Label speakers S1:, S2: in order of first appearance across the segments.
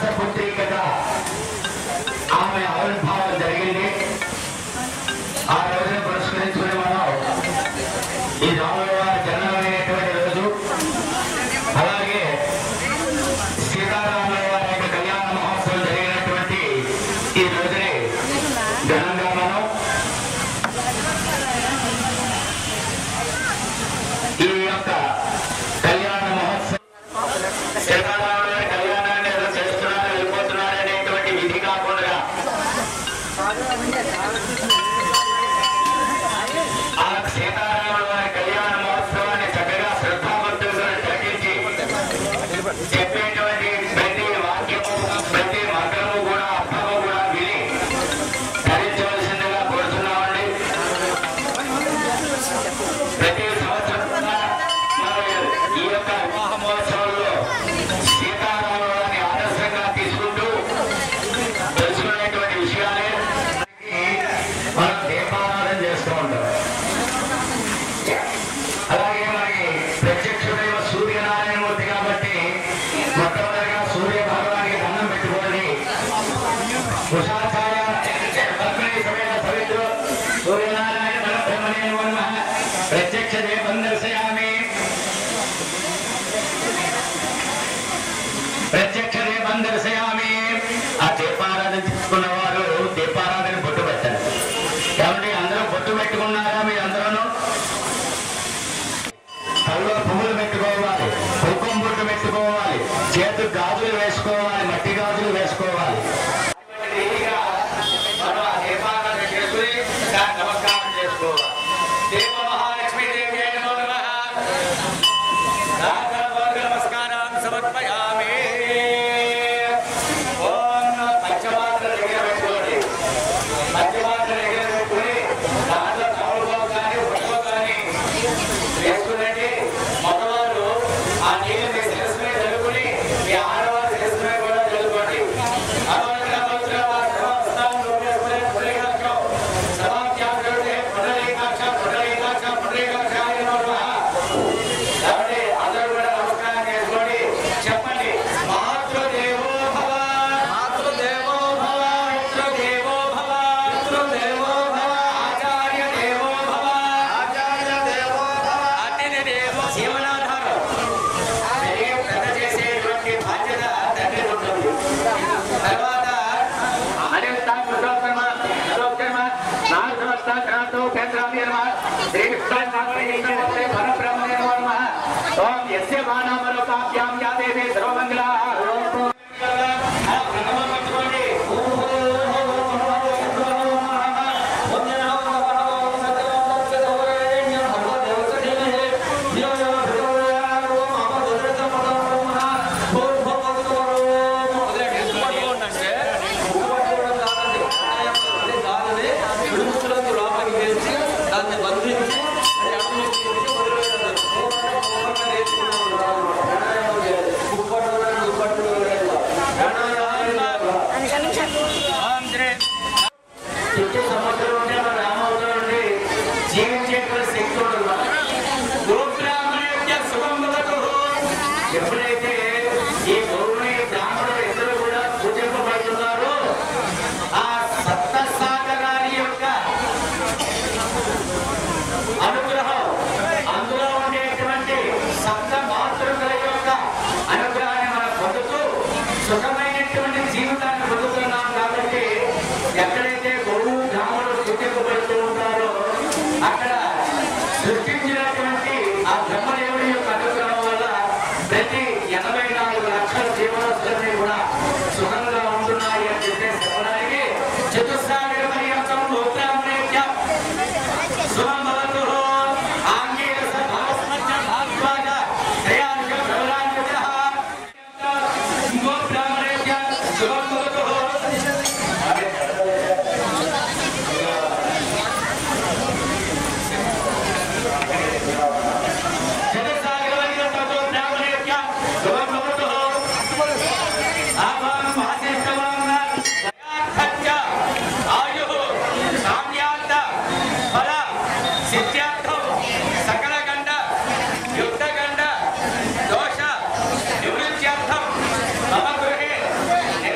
S1: పుత్రికగా ఆమె ఆవిర్భావం జరిగింది ఆ రోజున పురస్కరించుకుని మనం ఈ రాముల వారి జన్మమైనటువంటి రోజు అలాగే సీతారాముల వారి యొక్క కళ్యాణ మహోత్సవం జరిగినటువంటి ఈ రోజుని ఘనంగా మనం ఈ యొక్క కళ్యాణ మహోత్సవం సీతారాముల వారి కళ్యాణాన్ని ఏదో చేస్తున్నారు వెళ్ళిపోతున్నారు అనేటువంటి విధి కాకుండా ఆ సీతారాముల వారి కళ్యాణ మహోత్సవాన్ని చక్కగా శ్రద్ధాభక్తులతో జరిగించి చెప్పేటువంటి ప్రతి వాక్యము ప్రతి మంత్రము కూడా అర్థము కూడా విని ధరించవలసిందిగా కోరుతున్నామండి ప్రతి సంవత్సరం కూడా మనం ఈ యొక్క వివాహ మహోత్సవంలో సీతారాముల వారిని ఆదర్శంగా తీసుకుంటూ తెలుసుకునేటువంటి విషయాలే మనం దీపారాధన చేస్తూ ఉంటాం అలాగే మనకి ప్రత్యక్షుడైన సూర్యనారాయణమూర్తి కాబట్టి మొట్టమొదటిగా సూర్య భగవానికి దండం పెట్టుకోండి ఉషాఛాయ పద్మిని సమేత సవిత్రు సూర్యనారాయణ పరబ్రహ్మణే నమః ప్రత్యక్ష దీపం దర్శయామి ప్రత్యక్ష దీపం దర్శయామి ఆ దీపారాధన చేసుకున్న వారు దీపారాధన బొట్టు పెట్టారు కాబట్టి అందరూ బొట్టు పెట్టుకున్నారా మీరు అందరూ కళ్ళలో పువ్వులు పెట్టుకోవాలి కుంకుమ బొట్టు పెట్టుకోవాలి చేతు గాజులు వేసుకోవాలి మట్టి గాజులు వేసుకోవాలి మనం ఆ దీపారాధన చేసుకుని దానికి నమస్కారం చేసుకోవాలి దీప మహాలక్ష్మి దేవి నమో నమః. దాసవర్గ నమస్కారం సమర్పయామి ఓం పంచమాత్ర దగ్గర పెట్టుకోండి పంచమాత్ర దగ్గర పెట్టుకుని దాంట్లో తమలపాకు కానీ ఉప్పు కానీ వేసుకునండి మగవారు ఆ నీళ్ళు మీ శిరస్సు మీద చల్లుకుని మీ ఆడవారి శిరస్సు మీద కూడా చల్లుకోండి అరవై అరవై సర్వస్థానం లోపేసుకునే పుండరీకాక్షం సమాఖ్యాక్షుడే పుండరీకాక్ష పుండరీకాక్ష పుండరీకాక్షాయ నమః కాబట్టి అందరూ కూడా నమస్కారం చేసుకోండి చెప్పండి మాతృదేవో భవ మాతృదేవో భవ పితృదేవో భవ పితృదేవో భవ ఆచార్య దేవో భవ ఆచార్య దేవో భవ అతిథి దేవో జీవనాధారం పెరిగి పెద్ద చేసేటువంటి బాధ్యత తండ్రి ఉంటుంది తర్వాత అనిమిత్తాం పురుషోత్తమ పురుషోత్తమ నాలుగు సంవత్సరాల క్రాంతో కేంద్రాన్ని నమ శ్రీ విష్ణు పరబ్రహ్మణే నమ ఓం యస్య బాణామలో కావ్యాం యా దేవి సర్వమంగళ
S2: దాన్ని బంధించి అది అడుగు
S1: చుట్టూ సముద్రం ఉంటే మన రామవులో ఉండి జీవించేటువంటి శక్తి ఉంటుంది గోబ్రాహ్మణ శుభం వదతు. ఎప్పుడైతే ఈ గౌరుని బ్రాహ్మణులు ఇద్దరు కూడా పూజింపబడుతున్నారో ఆ సప్తసాగరాని యొక్క అనుగ్రహం అందులో ఉండేటువంటి సప్త మాతృకల యొక్క అనుగ్రహాన్ని మనం పొందుతూ సుఖమైనటువంటి జీవితాన్ని పొందుతున్నాం కాబట్టి ఎక్కడైతే గోవు బ్రాహ్మణులు సృష్టింపబడుతూ ఉంటారో అక్కడ సృష్టించినటువంటి ఆ బ్రహ్మదేవుడి యొక్క అనుగ్రహం వల్ల ప్రతి ఎనభై నాలుగు లక్షల జీవనస్తులని కూడా సుఖంగా ఉంటున్నాయి అని చెప్పేసి చెప్పడానికి చతుస్సాగర పర్యంతం గోబ్రాహ్మణేభ్య శుభం భవతు ఆంగీరస భావస్మత్య భాగ్వాజ దయానిక ప్రవరాన్వితః గో బ్రాహ్మణేభ్య శుభం భవతు చతుస్సాగరవనిరసతో బ్రాహ్మణేభ్య శుభం భవతు ఆభాం వాసిష్టవాంగ దయార్థంచ ఆయుః సామ్యార్థ ఫల సిద్ధ్యార్థం సకల గండ యుద్ధ గండ దోష నివృత్త్యర్థం మమ గృహే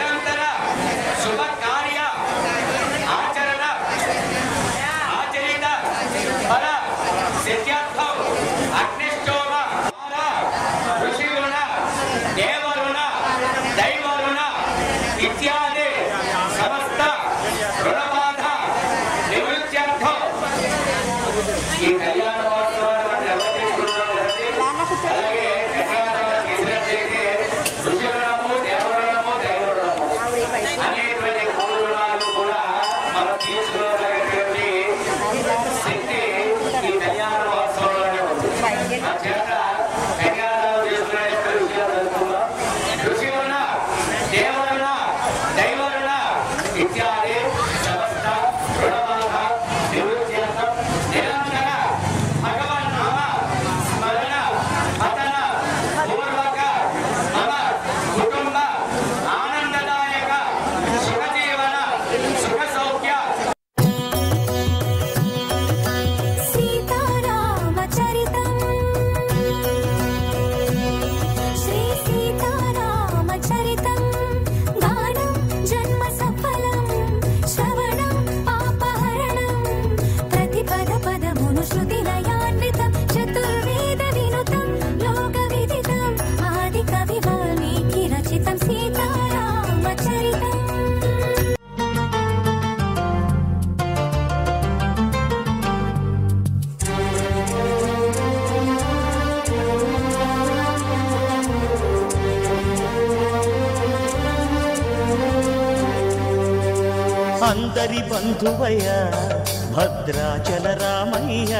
S3: అందరి బంధువయ్య భద్రాచల రామయ్య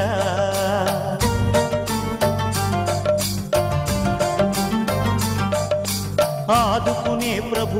S3: ఆదుకునే ప్రభు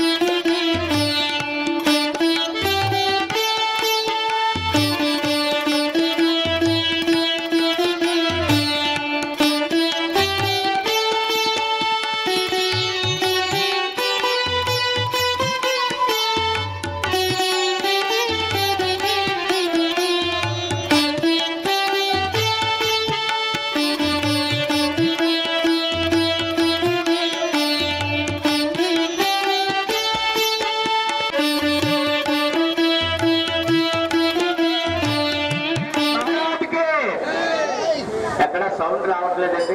S1: మహారాజుకి ఎక్కడ సౌండ్ రావట్లేదండి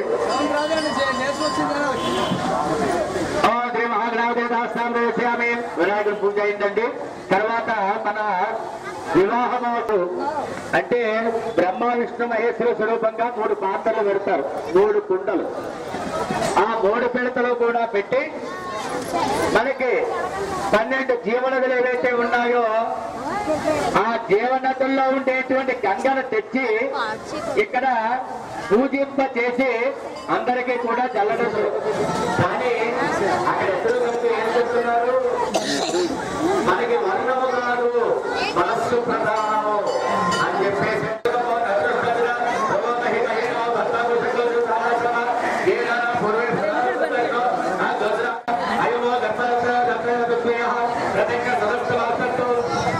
S1: ఓ శ్రీ మహాగణావతి దాస్తాం చేయామి వినాయకుడి పూజ అయిందండి తర్వాత మన వివాహమవుతూ అంటే బ్రహ్మ విష్ణు మహేశ్వర స్వరూపంగా మూడు పాత్రలు పెడతారు మూడు కుండలు ఆ మూడు పిడతలు కూడా పెట్టి మనకి పన్నెండు జీవనదులు ఏవైతే ఉన్నాయో ఆ జీవనదుల్లో ఉండేటువంటి గంగను తెచ్చి ఇక్కడ పూజింప చేసి అందరికీ కూడా చల్లడం జరుగుతుంది కానీ అక్కడ ఎదురు కలిపి ఏం చెప్తున్నారు మనకి వర్ణము కాదు మనస్సు ప్రధానము అని చెప్పేసి అయ్యో గర్భరత్న గర్భరత్న ప్రత్యేక సదస్సు వాసంతో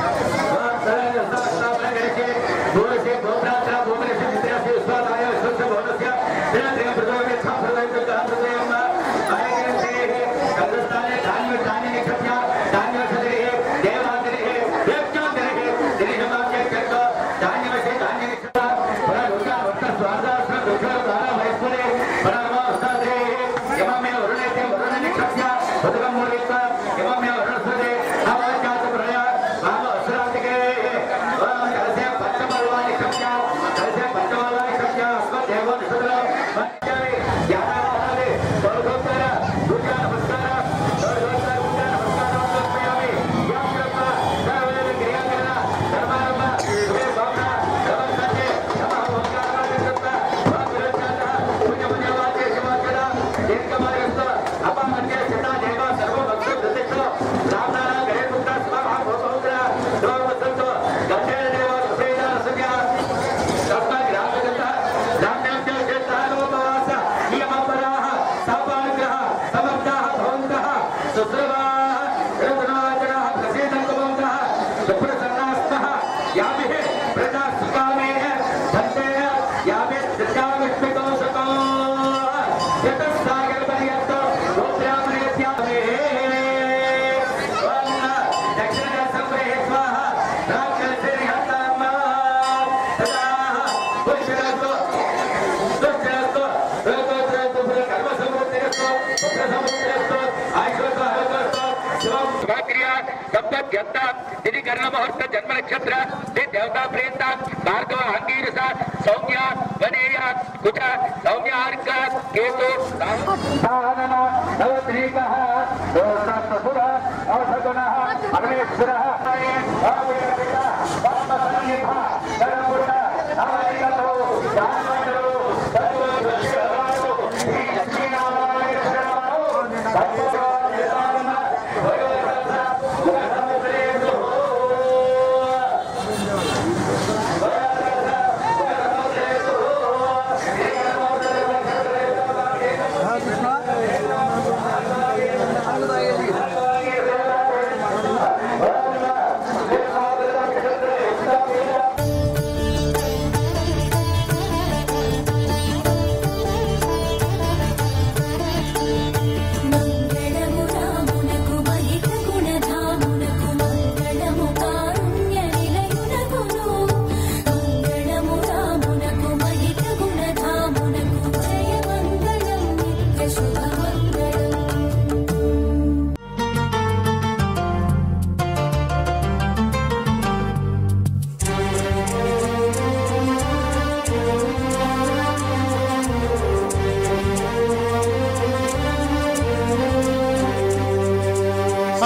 S1: తిథి కర్ణ ముహూర్త జన్మ నక్షత్ర దేవతా ప్రేత భార్గవ అంగీరస సౌమ్య వనేయ కుచ సౌమ్య ఆర్క కేతు సాధన నవద్రీక దోషసుర ఔషగుణ పరమేశ్వర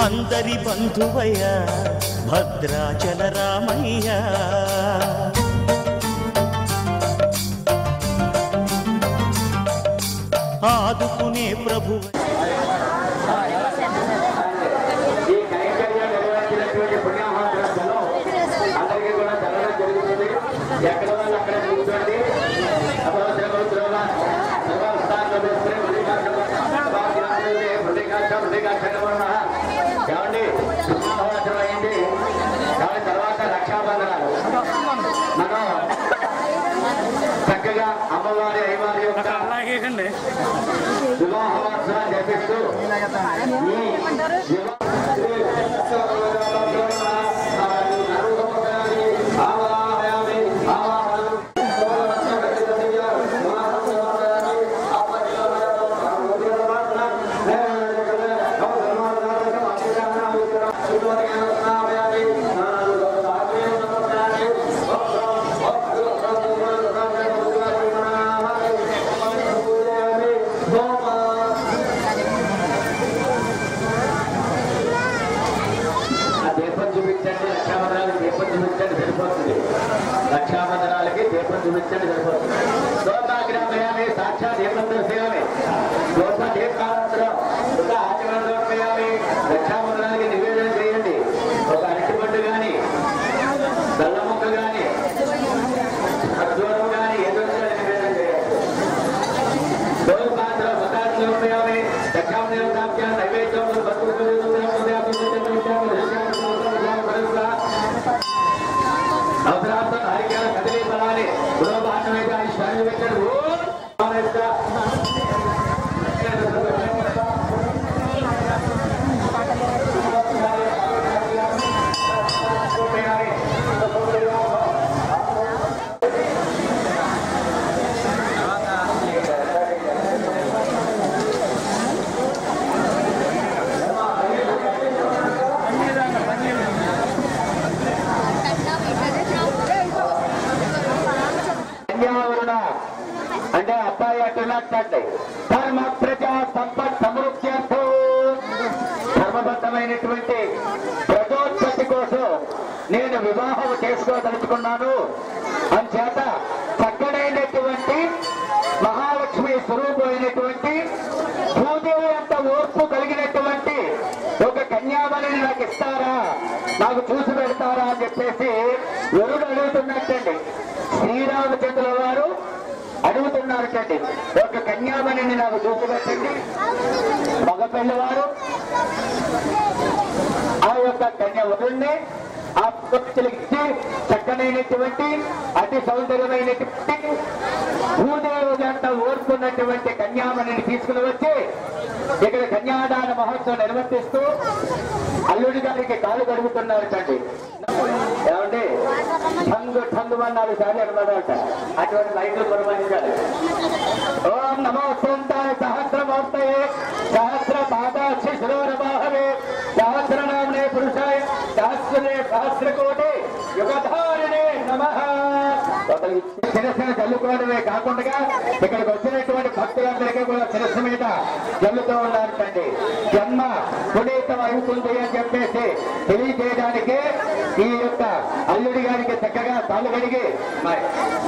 S3: అందరి బంధువయ్య భద్రాచల రామయ్య ఆదుకునే ప్రభు
S1: ఈ కైంకర్యం నిర్వహించినటువంటి పుణ్యమహాత్రస్థలో అందరికీ కూడా చల్లడం జరుగుతుంది ఎక్కడ వాళ్ళు అక్కడ కూర్చోండి అపవసరములు త్రోవ, సర్వస్థానంలో వేసుకుని మృతికాక్షం, సర్వాజ్ఞానులే మృతికాక్ష, మృతికాక్షంగా ఉన్న ఏమండి పుణ్యమహోత్సవం అయింది దాని తర్వాత రక్షాబంధనాలు మనం చక్కగా అమ్మవారి అయ్యవారి యొక్క వివాహోత్సవాన్ని జరిపిస్తూ ఈ ఆ దీపం చూపించండి రక్షాబంధనాలకి దీపం చూపించండి సరిపోతుంది రక్షాబంధనాలకి దీపం చూపించండి సరిపోతుంది దోపాగ్రామయామి సాక్షాత్ దీపం దర్శయామి దోప దీపాంతరం ఒక ఆచరణ దోపయామి రక్షాబంధనాలకి నివేదన చేయండి ఒక అరటిపండు కానీ బెల్లం ముక్క కానీ ఖర్జూరం కానీ ఏదో ఒకటి నివేదన చేయండి దోపాంతరం సదాశివ దోపయామి రక్షాబంధనం నైవేద్యం అవసరార్థం హరికేల కదిలే బలాన్ని పురోభాషమైతే ఆయన స్వామి పెట్టాడు ఓ రామేశ్వర. కన్యావరుణ అంటే అబ్బాయి అంటున్నట్టండి ధర్మ ప్రజా సంపత్ సమృద్ధ్యర్థో ధర్మబద్ధమైనటువంటి ప్రజోత్పత్తి కోసం నేను వివాహం చేసుకోదలుచుకున్నాను అంచేత చక్కడైనటువంటి మహాలక్ష్మి స్వరూపమైనటువంటి భూదేవి అంత ఓర్పు కలిగినటువంటి ఒక కన్యామణిని నాకు ఇస్తారా నాకు చూసి పెడతారా అని చెప్పేసి వరుడు అడుగుతున్నట్టండి శ్రీరామచంద్రుల వారు అడుగుతున్నారటండి ఒక కన్యామణిని నాకు చూసి పెట్టండి మగ పెళ్లివారు ఆ యొక్క కన్యావరుణ్ణి ఆ భక్తులకి చక్కనైనటువంటి అతి సౌందర్యమైనటువంటి భూదేవి అంత ఓర్పున్నటువంటి కన్యామణిని తీసుకుని వచ్చి ఇక్కడ కన్యాదాన మహోత్సవం నిర్వర్తిస్తూ అల్లుడి గారికి కాలు కడుగుతున్నారు చండి ఏమండి ఠంగు ఠంగు నాలుగు సార్లు అనమాట అటువంటి లైట్లు పురమాయించాలి ఓం నమో సొంతాయ సహస్రమూర్తయే సహస్ర పాదాక్షి శిరోరమాహవే సహస్రనామనే పురుషాయ సహస్రే సహస్రకోటి యుగధారిణే నమ శిరస్సును చల్లుకోవడమే కాకుండా ఇక్కడికి వచ్చినటువంటి భక్తులందరికీ కూడా శిరస్సు మీద చల్లుతూ ఉన్నారంటండి జన్మ పునీతం అవుతుంది అని చెప్పేసి తెలియజేయడానికి ఈ యొక్క అల్లుడి గారికి చక్కగా కాళ్ళు కడిగి మరి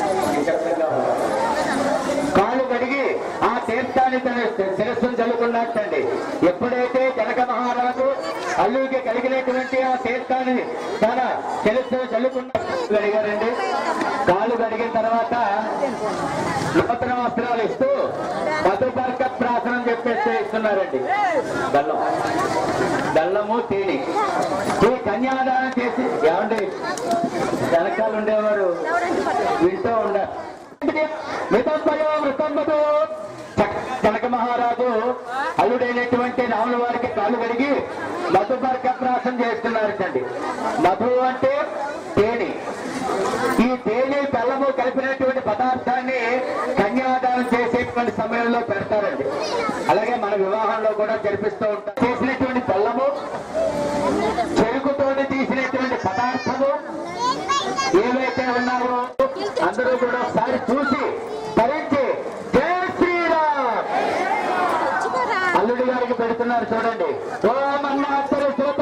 S1: కాళ్ళు కడిగి ఆ తీర్థాన్ని తన శిరస్సును చల్లుకున్నట్టండి ఎప్పుడైతే జనక మహారాజు అల్లుడికి కలిగినటువంటి ఆ తీర్థాన్ని తన శిరస్సును చల్లుకున్న కడిగారండి కాళ్ళు కడిగిన తర్వాత నూతన వస్త్రాలు ఇస్తూ మధుపర్క ప్రాసనం చెప్పేస్తే ఇస్తున్నారండి బెల్లం బెల్లము తేనె ఈ కన్యాదానం చేసి ఏమండి వెనకాల ఉండేవారు వింటూ ఉండాలి మితంబయో మృతంబతో జనక మహారాజు అల్లుడైనటువంటి రాముల వారికి కాలు కడిగి మధుపర్క ప్రాసం చేస్తున్నారటండి మధు అంటే తేనె ఈ తేనె బెల్లము కలిపినటువంటి పదార్థాన్ని కన్యాదానం చేసేటువంటి సమయంలో పెడతారండి అలాగే మన వివాహంలో కూడా జరిపిస్తూ ఉంటారు చేసినటువంటి బెల్లము చెరుకుతోటి తీసినటువంటి పదార్థము ఏవైతే ఉన్నావో అందరూ కూడా ఒకసారి చూసి ధరించి జై శ్రీరామ్ అల్లుడి గారికి పెడుతున్నారు చూడండి ఓం అన్నాత్రి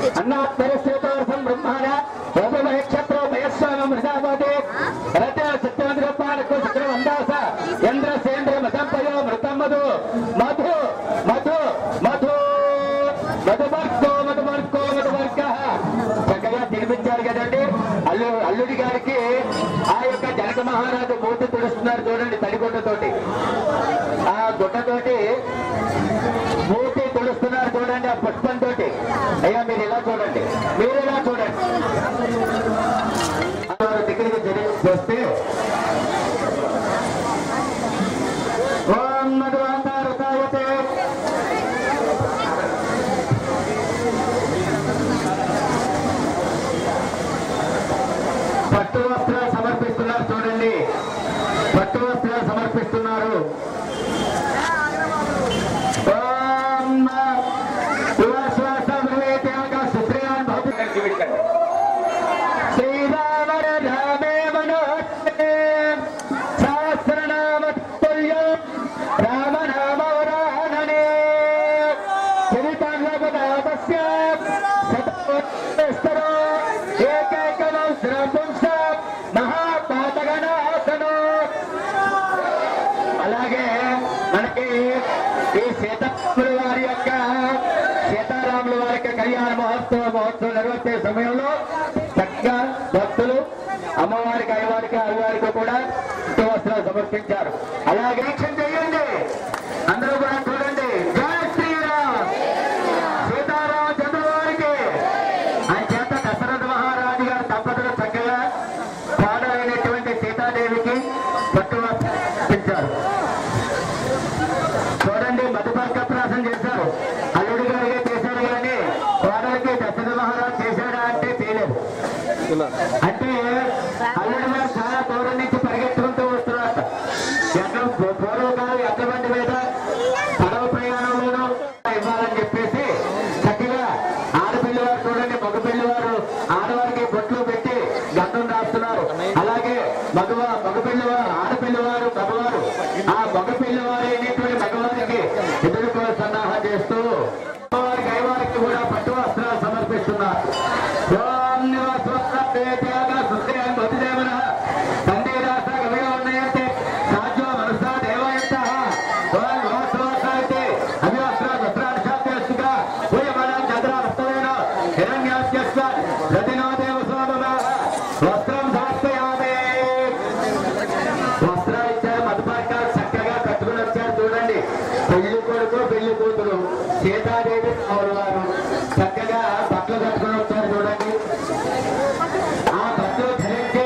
S1: అన్నాత్మరస్యోతవర్షం బ్రహ్మాణ నక్షత్ర వయస్వామ మృదావతి రథ సత్యవంతరపాలకు శుక్ర వందాస చంద్ర సేంద్ర మతంపయో మృతమ్మదు మధు మధు మధు మధుమర్కో మధుమర్కో మధుమర్క చక్కగా తినిపించారు కదండి అల్లు అల్లుడి గారికి ఆ యొక్క జనక మహారాజు మూర్తి తుడుస్తున్నారు చూడండి తడిగుడ్డతోటి ఆ గుడ్డతోటి మూర్తి తుడుస్తున్నారు చూడండి ఆ పుష్పంతో అయ్యా మీరు ఇలా చూడండి మీరు ఇలా చూడండి వారి దగ్గరికి జరిగి వస్తే ఓం మధువాతారుతాయతే పట్టు వస్త్రాలు సమర్పిస్తున్నారు చూడండి పట్టు వస్త్రాలు సమర్పిస్తున్నారు ఓం శివశ్వాస వివేకాక సుప్రియాన్ భవతి శ్రీరామ రామే మనోహరే సహస్రనామ తుల్యం రామనామ వరాననే చరితాంగపదాపస్య శతస్తరో ఏకైకమం శ్రపుంస మహాపాతగణాసనో అలాగే మనకి ఈ సీతారాముల వారి యొక్క సీతారాముల వారి యొక్క కళ్యాణ మహోత్సవ మహోత్సవం నిర్వహించే సమయంలో చక్కగా భక్తులు అమ్మవారికి అయ్యవారికి అయ్యవారికి కూడా ఇంటి వస్త్రాలు సమర్పించారు అలాగే వీక్షణ చేయండి అందరూ కూడా చూడండి జై శ్రీరామ్ సీతారామచంద్ర వారికి ఆయన చేత దశరథ మహారాజు గారు దంపతులు చక్కగా పాడైనటువంటి సీతాదేవికి పట్టు వస్త్రాలు చూడండి మధుపర్క ప్రాసం చేశారు అల్లుడి గారిగా చేశారు కానీ కోడలికి దశరథ మహారాజు చేశాడా అంటే చేయలేదు అంటే అల్లుడి గారు చాలా దూరం నుంచి పరిగెత్తుకుంటూ వస్తున్నారు ఎక్కడ పూర్వకాలం ఎక్కడ బండి మీద పడవ ప్రయాణంలోనూ ఇవ్వాలని చెప్పేసి చక్కగా ఆడపిల్లి వారు చూడండి మగ పిల్లి వారు ఆడవారికి బొట్లు పెట్టి గంధం రాస్తున్నారు అలాగే మగవా మగపిల్లి వారు ఆడపిల్లి వారు మగవారు ఆ మగపిల్లి వారు అయినటువంటి మగవారికి ఎదుర్కో సన్నాహం చేస్తూ అమ్మవారికి అయ్యవారికి కూడా పట్టు వస్త్రాలు సమర్పిస్తున్నారు ఓం నివాసోత్తేజాగ సుత్రేయం మధుదేవన తండ్రి రాస గవిగా ఉన్నాయంటే సాధ్యో మనసా దేవాయంత ఓం నివాసోత్తే అభివస్త్ర వస్త్రాన్ని శాస్త్రస్తుగా పూయమన చంద్ర వస్త్రేణ హిరణ్యాస్య రతినో దేవ స్వామ వస్త్రం సమర్పయామే వస్త్రాలు ఇచ్చారు మధుపాక చక్కగా కట్టుకుని వచ్చారు చూడండి పెళ్లి కొడుకు పెళ్లి కూతురు సీతాదేవి వారు చక్కగా బట్టలు కట్టుకుని వచ్చారు చూడండి ఆ బట్టలు ధరించి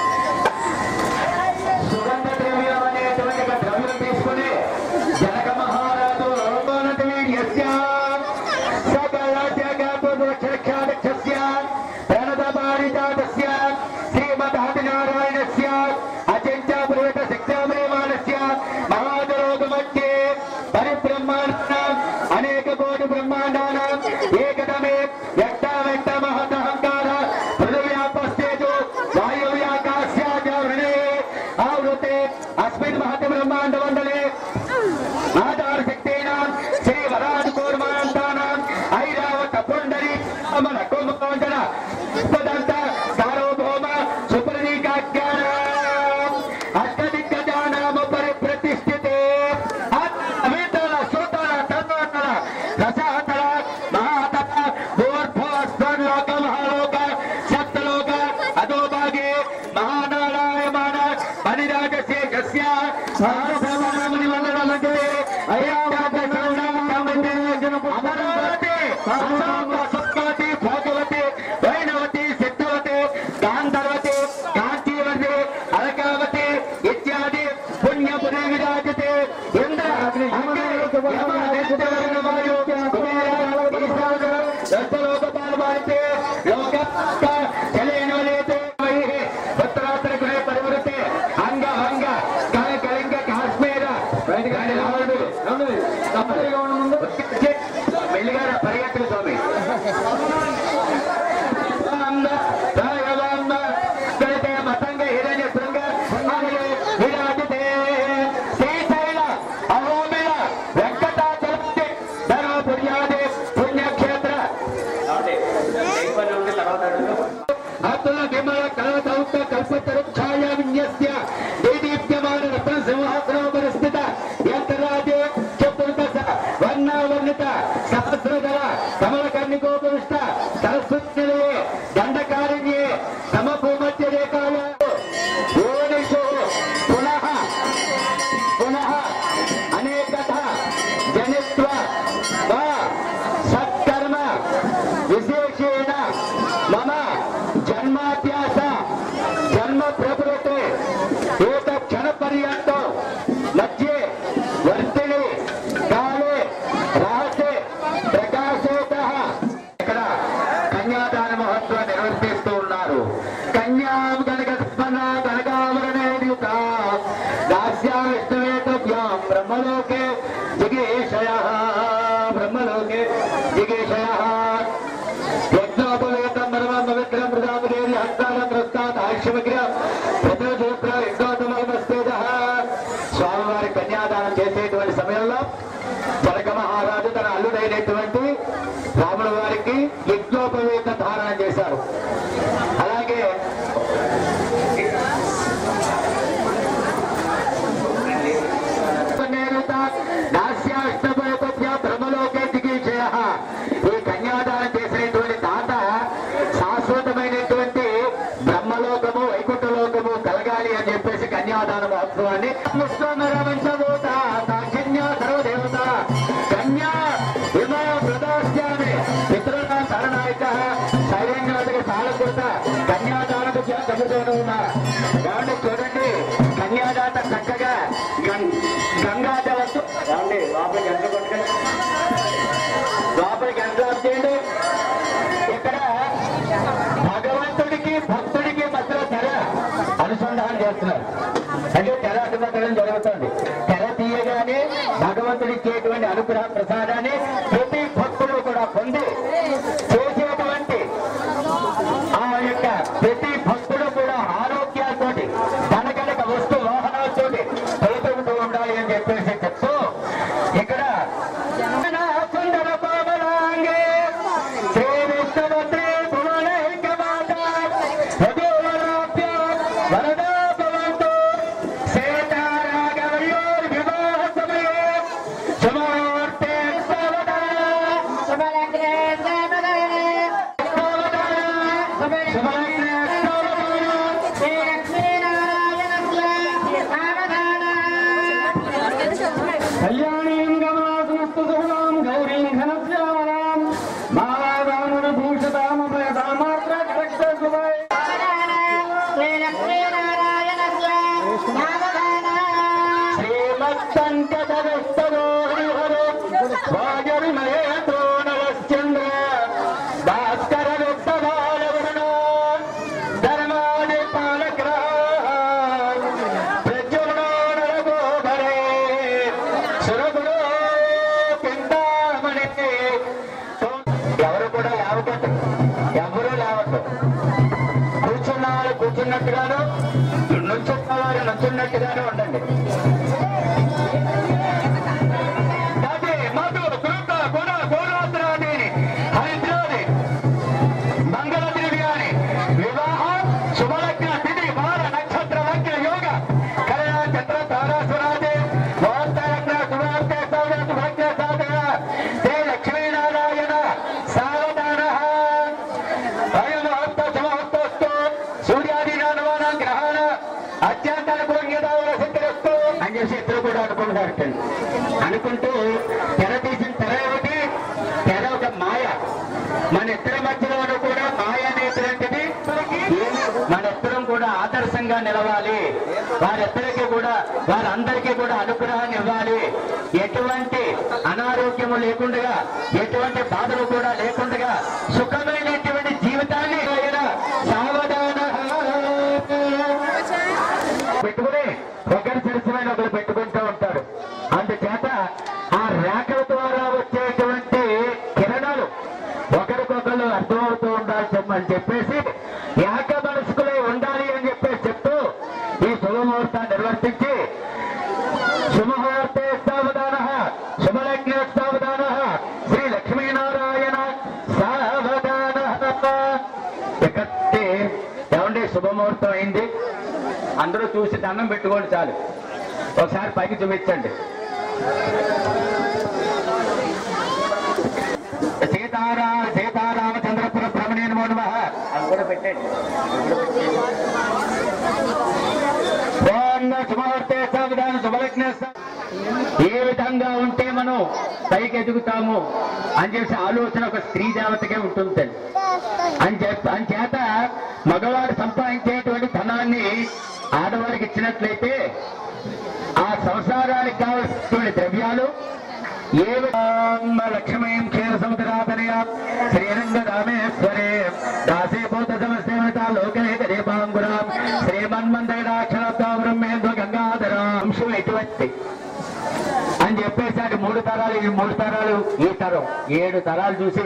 S1: సుగంధ ద్రవ్యం అనేటువంటి ఒక ద్రవ్యం తీసుకుని జనక మహారాజు యస్య సకల జగత్క్షాక్షస్య ప్రణత పారిజాతస్య శ్రీమదాదినారాయణస్య అచించ పురేత శిక్షామయమానస్య మహాదరోగమధ్యే పరిబ్రహ్మాండాం అనేక కోటి బ్రహ్మాండానాం ఏకదమే వ్యక్త వ్యక్త మహదహంకార పృథివ్యాపస్తేజు వాయువ్యాకాశ్యాజవృణే ఆవృతే అస్మిన్ మహతి బ్రహ్మాండ మండలే ఆధార శక్తీనాం శ్రీ వరాజ కూర్మాంతానాం ఐరావత పుండరి అమర కుంభకోండన పదంత సార్వభౌమ సుప్రదీకాజ్ఞాన అష్టదిగ్గజానామ పరిప్రతిష్ఠితే అవితల సుతల తన్వతల రసాతల మహాతల భూర్భువస్వర్లోక మహాలోక సప్తలోక అధోభాగే మహానారాయమాణ మణిరాజశేషస్య సహస్రవనముని వందనమధ్యే అయావాద అమరావతి అసాంబ సత్వతి భోగవతి వైణవతి సిద్ధవతి గాంధర్వతి కాంచీవతి అలకావతి ఇత్యాది పుణ్యపురి విరాజతే ఇంద్ర అగ్ని యమ, నిత్యవర్ణ వాయు కుబేర ఈశాన దశలోకపాల భారతే లోక చలేనవలేతే వైహి ఉత్తరాత్ర గృహ పరివృతే అంగ అంగ కల కళింగ కాశ్మీర బయటకు రావడు తప్పనిగా ఉన్న ముందు మెల్లిగా పరిగెత్తుకు స్వామి అంద దయవంద కరితే మతంగ హిరణ్య శృంగ ఆదిలే విరాజితే శ్రీశైల అహోబిల వెంకటాచలపతి ధర్మపుర్యాది పుణ్యక్షేత్ర కారుణికోపవిష్ట సరస్వత్యలే దండకారిణ్యే సమభూమధ్య రేఖాయ యోనిషు పునః పునః అనేకథ జనిత్వ వా సత్కర్మ విశేషేణ మమ జన్మాభ్యాస జన్మ ప్రకృతి ఏత క్షణ పర్యంతం మధ్యే వర్తిని కాలే రహస్య ప్రకాశోత ఇక్కడ కన్యాదాన మహోత్సవం నిర్వర్తిస్తూ ఉన్నారు కన్యాం కనక స్మరణ కనకామరణేయుత దాస్యాం విష్ణువేతభ్యాం బ్రహ్మలోకే జిగేషయ బ్రహ్మలోకే జిగేషయ యజ్ఞోపవేతం మర్మం పవిత్రం ప్రజాపదేవి హస్తాలం ప్రస్తాత్ ఆయుష్యమగ్రం ప్రతిరోజుప్ర యజ్ఞోపమస్తేజ స్వామివారి కన్యాదానం చేసేటువంటి సమయంలో జనక మహారాజు తన అల్లుడైనటువంటి రాముల వారికి యజ్ఞోపవేత ధారణ చేశారు అలాగే దాస్యాష్టభూతభ్య బ్రహ్మలోకే దిగీషయ ఈ కన్యాదానం చేసినటువంటి తాత శాశ్వతమైనటువంటి బ్రహ్మలోకము వైకుంఠ లోకము కలగాలి అని చెప్పేసి కన్యాదాన మహోత్సవాన్ని పుష్పమరవంశభూత సాక్షిణ్య సర్వదేవత కన్యా విమయ ప్రదాస్యామి పితృణ శరణాయక శైలేంద్రాదికి సాలకృత కన్యాదానకు కలుగుతూనే ఉన్నా ఏమండి చూడండి కన్యాదాత చక్కగా గం- గంగాజలతో ఏమండి లోపలికి ఎంత కొట్టుకొని లోపలికి ఎంత చేయండి ఇక్కడ భగవంతుడికి భక్తుడికి మధ్యలో తెర అనుసంధానం చేస్తున్నారు అంటే తెర అడ్డుపట్టడం జరుగుతుంది తెర తీయగానే భగవంతుడి ఇచ్చేటువంటి అనుగ్రహ ప్రసాదాన్ని ప్రతి భక్తుడు కూడా పొంది చేసేటువంటి ఆ యొక్క ప్రతి భక్తుడు కూడా ఆరోగ్యాలతోటి తన కనుక వస్తు వాహనాలతోటి తొలతొగుతూ ఉండాలి అని చెప్పేసి చెప్తూ ఇక్కడ సుందర పావనాంగే శ్రీ విష్ణుమూర్తి భువనైక మాత వధూవరాభ్య వరదా భవంతు సీతారాఘవయోర్ వివాహ సమయే శుభముహూర్తే సావధాన
S4: శుభలగ్నే సామగానే శ్రీలక్ష్మీనారాయణస్య సామగాన
S1: కళ్యాణీం గమనాసమస్తు సుగుణాం గౌరీం ఘనశ్యామలాం మాలాదాముభూషతామభయతామాత్ర కరక్ష శుభై
S4: శ్రీలక్ష్మీనారాయణస్య సామగాన
S1: శ్రీమత్సంకటదస్తదో హరిహరో వాజరిమయేతో నవశ్చంద్ర భాస్కర విత్తబాలవరుణో ధర్మాది పాలగ్రహ ప్రజ్వలనో నరగోధరే సురగుణో చింతామణి ఎవరు కూడా లేవకండి ఎవరు లేవద్దు కూర్చున్న వాళ్ళు కూర్చున్నట్టుగాను నుంచున్న వారు నుంచున్నట్టుగానే ఉండండి దాటి మధు కృత గుణ గోరాత్రాదిని హరిద్రాది మంగళద్రవి గాని వివాహం శుభలగ్న తిథి వార నక్షత్ర లగ్న యోగ కళా చంద్ర తారాసురాది ముహూర్త లగ్న శుభార్త సౌరత భక్త సాధన శ్రీ లక్ష్మీనారాయణ సావధాన అయమహత్త సమహత్తస్తు సూర్యాది నానవాన గ్రహణ అత్యంత అనుకూల్యదావుల సిద్ధిరస్తు అని చెప్పి ఇద్దరు కూడా అనుకుంటారటండి అనుకుంటూ తెర తీసిన తెర ఏమిటి తెర ఒక మాయ మన ఇద్దరి మధ్యలోనూ కూడా మాయ అనేటువంటిది ఏమి? మన ఇద్దరం కూడా ఆదర్శంగా నిలవాలి వారిద్దరికి కూడా వారందరికీ కూడా అనుగ్రహాన్ని ఇవ్వాలి ఎటువంటి అనారోగ్యము లేకుండా ఎటువంటి బాధలు కూడా లేకుండా సుఖమైనటువంటి జీవితాన్ని ఆయన సావధాన పెట్టుకుని ఒకరి సరస్సుమైన ఒకరు పెట్టుకుంటూ ఉంటాడు అందుచేత ఆ రేఖల ద్వారా వచ్చేటువంటి కిరణాలు ఒకరికొకరు అర్థమవుతూ ఉండాలి చెప్పమని చెప్పేసి ఏక మనసుకులే ఉండాలి అని చెప్పేసి చెప్తూ ఈ శుభముహూర్తాన్ని నిర్వర్తించి శుభముహూర్తే సావధాన శుభలగ్న సావధాన శ్రీ లక్ష్మీనారాయణ సావధాన ఇక్కడే ఏమండి శుభముహూర్తం అయింది అందరూ చూసి దండం పెట్టుకోండి చాలు ఒకసారి పైకి చూపించండి సీతారామ సీతారామచంద్రపుర భ్రమణే నమో నమ అది కూడా పెట్టండి శుభవర్తేస్తాం విధానం శుభలగ్నేస్తాం ఏ విధంగా ఉంటే మనం పైకి ఎదుగుతాము అని చేసే ఆలోచన ఒక స్త్రీ దేవతకే ఉంటుంది తల్లి. అని చెప్ప అని చేత మగవాడు సంపాదించేటువంటి ధనాన్ని ఆడవారికి ఇచ్చినట్లయితే ఆ సంసారానికి కావలసినటువంటి ద్రవ్యాలు ఏ విధంగా లక్ష్మీం క్షీర సముద్రాతనయ శ్రీరంగ రామేశ్వరే దాసీభూత సమస్తేవత లోకనేక దీపాంగురాం శ్రీమన్మందరాక్షరాబ్రహ్మేంద్ర గంగాధర అంశం ఎటువంటి అని చెప్పేసి మూడు తరాలు ఈ మూడు తరాలు ఈ తరం ఏడు తరాలు చూసి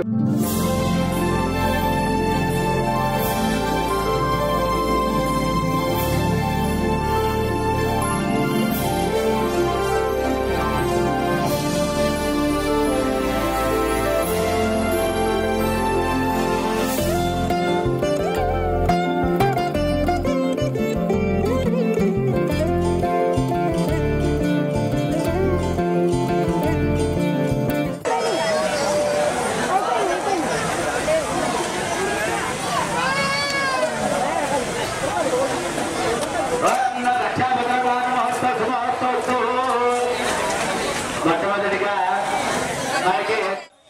S1: మొట్టమొదటిగా అలాగే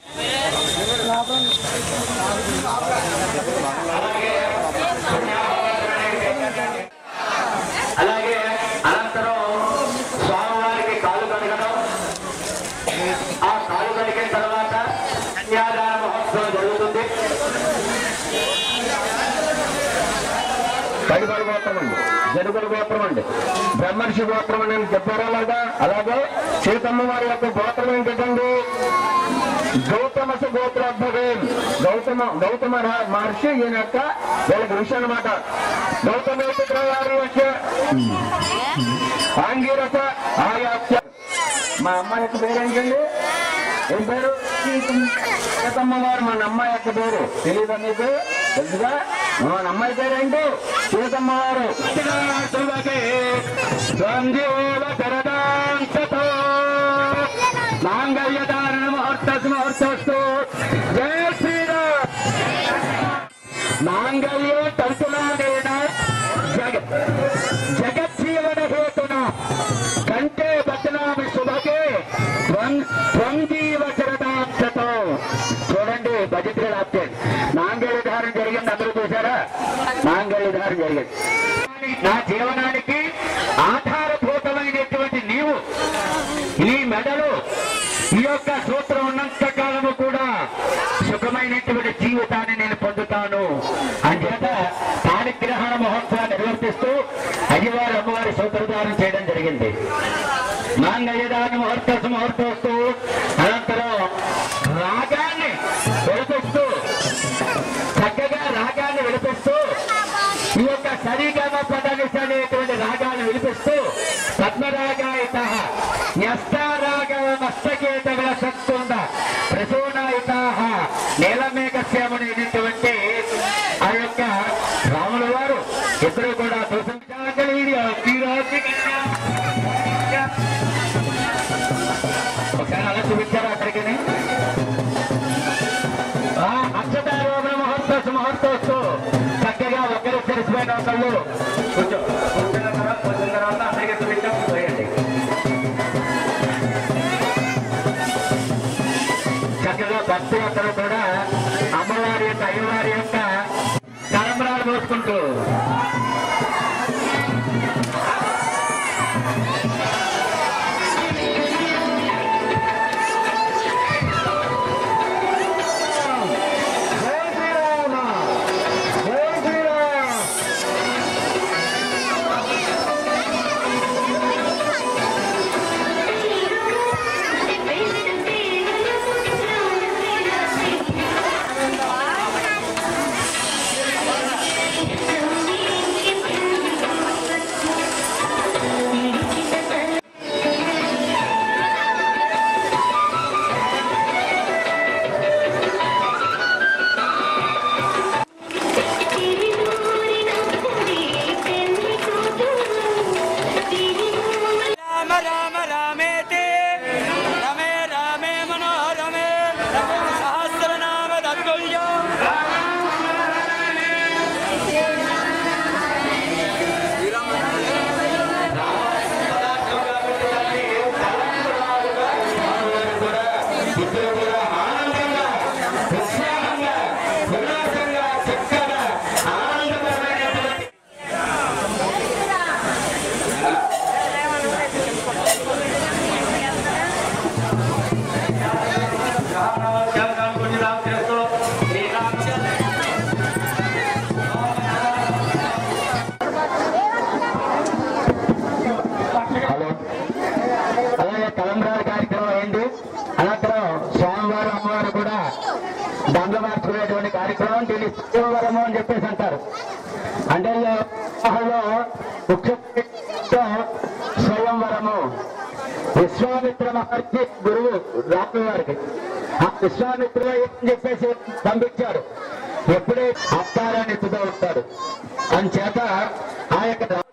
S1: అలాగే అనంతరం స్వామివారికి కాలు కడగడం ఆ కాలు కడిగిన తర్వాత కన్యాదాన మహోత్సవం జరుగుతుంది కడిగడు గోత్రం అండి జనుగడు గోత్రం అండి బ్రహ్మర్షి గోత్రం అని చెప్పారా లేదా అలాగే సీతమ్మ వారి యొక్క గోత్రం ఏంటండి గౌతమస గోత్రోద్భవేం గౌతమ గౌతమ రా- మహర్షి ఈయన యొక్క వీళ్ళకి ఋషి అనమాట గౌతమేతుడు యొక్క ఆంగీరస ఆయాస్య మా అమ్మాయి యొక్క పేరు ఏంటండి ఏం పేరు సీతమ్మ వారు మన అమ్మాయి యొక్క పేరు తెలియదా మీకు తెలుసుగా మన అమ్మాయి పేరు ఏంటి సీతమ్మ వారు సంజీవ కరదాంతతో మాంగళ్యధారణ ముహూర్త ముహూర్తస్తు జయ శ్రీరామ్ మాంగళ్యే తలుతులాడేన జగ జగజ్జీవన హేతున కంటే బతనామి శుభకే త్వం- త్వం జీవ చరదాంతతో చూడండి బడ్జెట్ ఆప్షన్ మాంగళ్య ధారణ జరిగింది అందరూ చూసారా మాంగళ్య ధారణ జరిగింది నా జీవనానికి ఆధారభూతమైనటువంటి నీవు ఈ మెడలో ఈ యొక్క సూత్రం ఉన్నంత కాలము కూడా సుఖమైనటువంటి జీవితాన్ని నేను పొందుతాను అంచేత పాణిగ్రహణ మహోత్సవాన్ని నిర్వర్తిస్తూ అయ్యవారు అమ్మవారి సూత్రధారణ చేయడం జరిగింది మాంగళ్యదాన ముహూర్త ముహూర్తస్తూ అనంతరం రాగాన్ని విడిపిస్తూ చక్కగా రాగాన్ని విడిపిస్తూ ఈ యొక్క సరిగమ పదనిస అనేటువంటి రాగాన్ని వినిపిస్తూ పద్మరాగాయత న్యస్తారాగ మస్తకేతగల సత్తుంద ప్రసూనాయిత నీలమేఘశ్యామునైనటువంటి ఆ యొక్క రాముల వారు ఇద్దరు కూడా ఒకసారి అలా చూపించారా అక్కడికి అక్షతారోహణ మహోత్సవ మహోత్సవస్తు చక్కగా ఒకరు తెలిసిపోయిన ఒకళ్ళు కూర్చో కూర్చున్న తర్వాత కూర్చున్న తర్వాత అందరికీ చూపించాం పోయండి చక్కగా భక్తి అక్కడ కూడా అమ్మవారి యొక్క అయ్యవారి యొక్క తలంబరాలు పోసుకుంటూ జై శ్రీరామ జై శ్రీరామ
S5: Thank you.
S1: వరములుగా మార్చుకునేటువంటి కార్యక్రమం దీన్ని శివవరము అని చెప్పేసి అంటారు అంటే ఈ వివాహంలో ముఖ్య స్వయంవరము విశ్వామిత్ర మహర్షి గురువు రాముల వారికి ఆ విశ్వామిత్రుడు ఏం చెప్పేసి పంపించాడు ఎప్పుడే అత్తారాన్ని ఎత్తుతూ ఉంటాడు అని చేత ఆ యొక్క